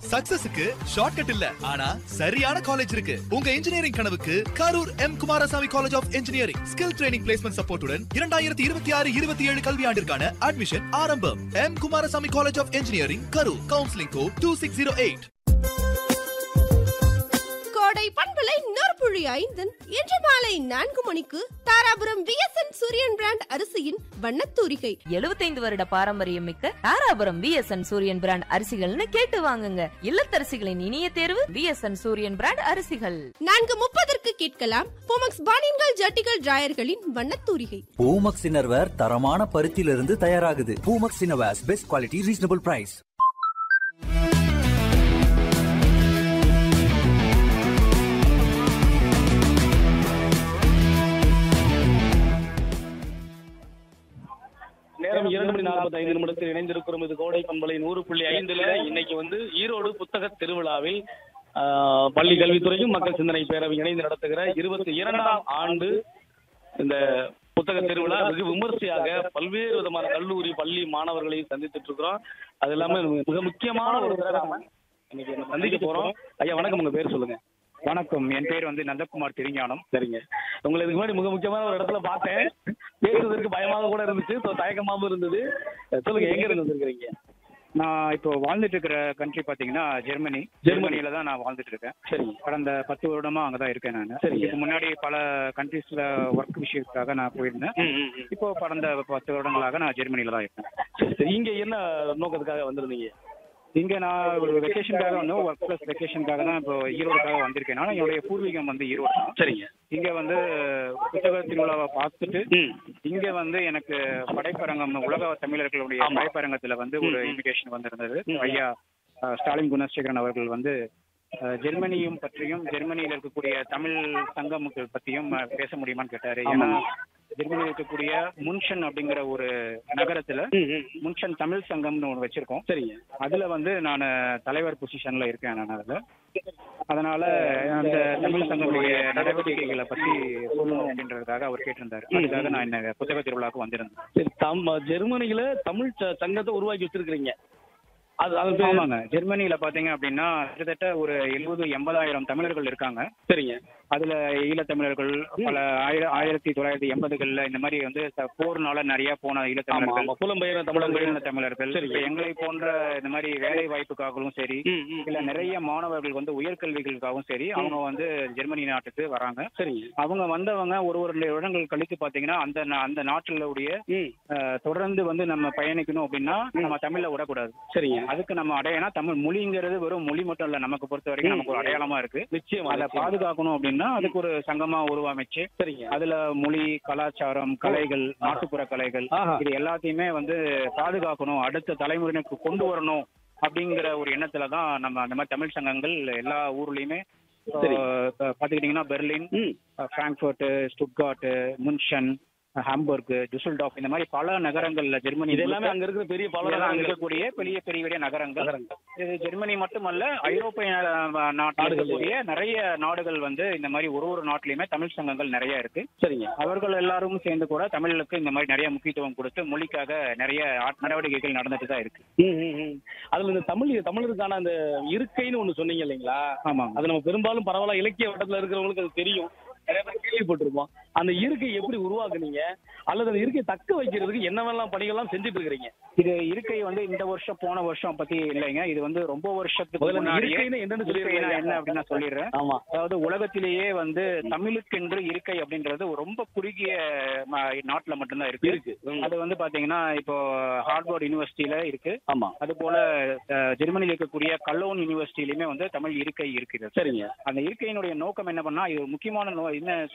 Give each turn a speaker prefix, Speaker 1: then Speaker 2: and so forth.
Speaker 1: சக்சஸுக்கு shortcut இல்ல ஆனா சரியான காலேஜ் இருக்கு உங்க இன்ஜினியரிங் கனவுக்கு Karur M Kumarasamy college of engineering skill training placement சப்போர்ட்டுடன் இரண்டாயிரத்தி இருபத்தி ஆறு இருபத்தி ஏழு கல்வியாண்டிற்கான அட்மிஷன் ஆரம்பம் M Kumarasamy college of engineering Karur counselling code two six zero eight
Speaker 2: கோடை பண்பலை நொறுப்புழி ஐந்தன் இன்று மாலை நான்கு மணிக்கு தாராபுரம் விஎஸ்என் சூரியன் பிராண்ட் அரிசியின் வண்ணத்தூரிகை
Speaker 3: 75 வருட பாரம்பரியம் மிக்க தாராபுரம் விஎஸ்என் சூரியன் பிராண்ட் அரிசிகள்னு கேட்டு வாங்குங்க இல்லத்தரசிகளின் இனிய தேர்வு விஎஸ்என் சூரியன் பிராண்ட் அரிசிகள்
Speaker 2: நான்கு முப்பதற்கு கேட்கலாம் போமக்ஸ் பானின்கள் ஜட்டிகள் டிராயர்களின் வண்ணத்தூரிகை
Speaker 4: பூமக்ஸ் இன்னர்வேர் தரமான பருத்தியிலிருந்து தயாராகுது Poomex innerwears best quality reasonable price
Speaker 5: நேரம் இரண்டு மணி நாற்பத்தி ஐந்து நிமிடத்தில் இணைந்திருக்கிறோம் இது கோடை பண்பலை நூறு புள்ளி ஐந்துல இன்னைக்கு வந்து ஈரோடு புத்தக திருவிழாவில் ஆஹ், பள்ளி கல்வித்துறையும் மக்கள் சிந்தனை பேரவை இணைந்து நடத்துகிற இருபத்தி இரண்டாம் ஆண்டு இந்த புத்தக திருவிழா வெகு விமர்சையாக பல்வேறு விதமான கல்லூரி பள்ளி மாணவர்களை சந்தித்துட்டு இருக்கிறோம் அது இல்லாம மிக முக்கியமான ஒரு பேரை இன்னைக்கு நம்ம சந்திக்க போறோம் ஐயா வணக்கம் உங்க பேர் சொல்லுங்க
Speaker 6: வணக்கம் என் பேர் வந்து நந்தகுமார் திருஞானம்
Speaker 5: சரிங்க உங்களை இதுக்கு முன்னாடி மிக முக்கியமான ஒரு இடத்துல பார்த்தேன் பேசுவதற்கு பயமாக கூட இருந்துச்சு so தயக்கமாவும் இருந்தது சொல்லுங்க எங்க இருந்து வந்திருக்கிறீங்க
Speaker 6: நான் இப்போ வாழ்ந்துட்டு இருக்கிற கண்ட்ரி பாத்தீங்கன்னா ஜெர்மனி ஜெர்மனியில தான் நான் வாழ்ந்துட்டு இருக்கேன்
Speaker 5: சரிங்க
Speaker 6: கடந்த பத்து வருடமா அங்கதான் இருக்கேன் நான்
Speaker 5: சரிங்க.
Speaker 6: இதுக்கு முன்னாடி பல கண்ட்ரீஸ்ல ஒர்க் விஷயத்துக்காக நான் போயிருந்தேன்
Speaker 5: ம், ம், ம்.
Speaker 6: இப்போ கடந்த பத்து வருடங்களாக நான் ஜெர்மனியில தான் இருக்கேன்
Speaker 5: சரி, சரி இங்க என்ன நோக்கத்துக்காக வந்திருந்தீங்க
Speaker 6: இங்க நான் ஒரு வெக்கேஷனுக்காக வந்து ஒர்க் பிளஸ் வெக்கேஷனுக்காக தான் இப்போ ஈரோடுக்காக வந்திருக்கேன் நான் என்னுடைய பூர்வீகம் வந்து ஈரோடு தான்
Speaker 5: சரிங்க
Speaker 6: இங்க வந்து புத்தக திருவிழாவை பார்த்துட்டு
Speaker 5: ம்
Speaker 6: இங்க வந்து எனக்கு படைப்பரங்கம் உலக தமிழர்களுடைய
Speaker 5: ஆமா.
Speaker 6: படைப்பரங்கத்துல வந்து ஒரு
Speaker 5: ம், ம்.
Speaker 6: இன்விடேஷன் வந்திருந்தது
Speaker 5: ம்.
Speaker 6: ஐயா அஹ், ஸ்டாலின் குணசேகரன் அவர்கள் வந்து அஹ், ஜெர்மனியும் பற்றியும் ஜெர்மனியில் இருக்கக்கூடிய தமிழ் சங்கமுகள் பத்தியும் அஹ், பேச முடியுமான்னு கேட்டாரு ஏன்னா ஜெர்மனியில் இருக்கக்கூடிய முன்ஷன் அப்படிங்கிற ஒரு நகரத்துல
Speaker 5: ம், ம்.
Speaker 6: முன்ஷன் தமிழ் சங்கம்னு ஒன்று வச்சிருக்கோம்
Speaker 5: சரிங்க
Speaker 6: அதுல வந்து நான் தலைவர் பொசிஷன்ல இருக்கேன் நான் அதுல அதனால அந்த தமிழ் சங்கமுடைய நடவடிக்கைகளை பத்தி சொல்லணும் அப்படின்றதுக்காக அவர் கேட்டிருந்தாரு அதுக்காக நான் இந்த புத்தக திருவிழாவுக்கு வந்திருந்தேன்
Speaker 5: சரி தம் ஜெர்மனியில தமிழ் ச- சங்கத்தை உருவாக்கி வச்சிருக்கிறீங்க அது அது பேர்-
Speaker 6: ஆமாங்க ஜெர்மனியில பாத்தீங்க அப்படின்னா கிட்டத்தட்ட ஒரு எழுபது எண்பதாயிரம் தமிழர்கள் இருக்காங்க
Speaker 5: சரிங்க
Speaker 6: அதுல ஈழத்தமிழர்கள் பல ஆயிர ஆயிரத்தி தொள்ளாயிரத்தி எண்பதுகள்ல இந்த மாதிரி வந்து ச- போர்னால நிறைய போன
Speaker 5: ஆமா
Speaker 6: ஈழத்தமிழர்கள்
Speaker 5: ஆமா புலம்பெயர் தமிழர்கள்
Speaker 6: புலம்பெயர்ந்த தமிழர்கள்
Speaker 5: சரி.
Speaker 6: இப்ப எங்களை போன்ற இந்த மாதிரி வேலை வாய்ப்புக்காகவும் சரி
Speaker 5: ம், ம்.
Speaker 6: இல்ல நிறைய மாணவர்கள் வந்து உயர்கல்விகளுக்காகவும் சரி அவங்க வந்து ஜெர்மனி நாட்டுக்கு வராங்க
Speaker 5: சரிங்க
Speaker 6: அவங்க வந்தவங்க ஒரு ஒரு வருடங்கள் கழித்து பாத்தீங்கன்னா அந்த நா- அந்த நாட்டிலுடைய
Speaker 5: ம்
Speaker 6: அஹ், தொடர்ந்து வந்து நம்ம பயணிக்கணும் அப்படின்னா நம்ம தமிழ்ல விடக்கூடாது
Speaker 5: சரிங்க
Speaker 6: அதுக்கு நம்ம அடையாளம் தமிழ் மொழிங்கிறது வெறும் மொழி மட்டும் இல்ல நமக்கு பொறுத்த வரைக்கும் நமக்கு ஒரு அடையாளமா இருக்கு
Speaker 5: நிச்சயமா
Speaker 6: அதை
Speaker 5: நிச்சயமா.
Speaker 6: பாதுகாக்கணும் அப்படின்னா அதுக்கு ஒரு சங்கமா உருவமைச்சு
Speaker 5: சரிங்க
Speaker 6: அதுல மொழி கலாச்சாரம் கலைகள் நாட்டுப்புற கலைகள்
Speaker 5: ஆஹா.
Speaker 6: இது எல்லாத்தையுமே வந்து பாதுகாக்கணும் அடுத்த தலைமுறையினருக்கு கொண்டு வரணும் அப்படிங்கிற ஒரு எண்ணத்துல தான் நம்ம அந்த மாதிரி தமிழ் சங்கங்கள் எல்லா ஊர்லயுமே
Speaker 5: சரி.
Speaker 6: இப்போ பாத்துக்கிட்டீங்கன்னா பெர்லின்
Speaker 5: ம்
Speaker 6: Frankfurt Stuttgart Munich Hamburg Dusseldorf இந்த மாதிரி பல நகரங்கள்ல ஜெர்மனி
Speaker 5: இது எல்லாமே அங்க இருக்கிற பெரிய
Speaker 6: இதெல்லாம் அங்க
Speaker 5: பலரும்
Speaker 6: இருக்கக்கூடிய பெரிய பெரிய பெரிய நகரங்கள்
Speaker 5: நகரங்கள்.
Speaker 6: இது ஜெர்மனி மட்டுமல்ல ஐரோப்பிய நா- நாட்டில் இருக்கக்கூடிய நிறைய நாடுகள் வந்து இந்த மாதிரி ஒரு ஒரு நாட்டிலயுமே தமிழ் சங்கங்கள் நிறைய இருக்கு
Speaker 5: சரிங்க
Speaker 6: அவர்கள் எல்லாரும் சேர்ந்து கூட தமிழுக்கு இந்த மாதிரி நிறைய முக்கியத்துவம் கொடுத்து மொழிக்காக நிறைய ஆட்- நடவடிக்கைகள் நடந்துட்டு தான் இருக்கு
Speaker 5: ம், ம், ம். அதுல இந்த தமிழ் தமிழருக்கான அந்த இருக்கைன்னு ஒண்ணு சொன்னீங்க இல்லைங்களா
Speaker 6: ஆமாங்க
Speaker 5: அது நம்ம பெரும்பாலும் பரவாயில்ல இலக்கிய வட்டத்துல இருக்கிறவங்களுக்கு அது தெரியும் நிறைய பேர் கேள்விப்பட்டிருப்போம் அந்த இருக்கை எப்படி உருவாக்குனீங்க அல்லது அந்த இருக்கை தக்க வைக்கிறதுக்கு என்னவெல்லாம் பணிகள்லாம் செஞ்சுட்டு இருக்கிறீங்க
Speaker 6: இது இருக்கை வந்து இந்த வருஷம் போன வருஷம் பத்தி இல்லைங்க இது வந்து ரொம்ப வருஷத்துக்கு
Speaker 5: முதல்ல இந்த
Speaker 6: முன்னாடியே
Speaker 5: இருக்கைன்னு என்னன்னு
Speaker 6: இருக்கைனா
Speaker 5: சொல்லிடுறீங்க.
Speaker 6: என்ன அப்படின்னு நான் சொல்லிடுறேன்
Speaker 5: ஆமா
Speaker 6: அதாவது உலகத்திலேயே வந்து தமிழுக்கென்று இருக்கை அப்படின்றது ஒரு ரொம்ப குறுகிய ம- நாட்டுல மட்டும்தான் இருக்கு
Speaker 5: இருக்கு ம்.
Speaker 6: அது வந்து பாத்தீங்கன்னா இப்போ ஹார்வர்ட் யூனிவர்சிட்டியில இருக்கு
Speaker 5: ஆமா
Speaker 6: அது போல அஹ், ஜெர்மனியில் இருக்கக்கூடிய கல்லோன் யூனிவர்சிட்டியிலுமே வந்து தமிழ் இருக்கை இருக்குது
Speaker 5: சரிங்க
Speaker 6: அந்த இருக்கையினுடைய நோக்கம் என்ன பண்ணா இது ஒரு முக்கியமான நோ என்ன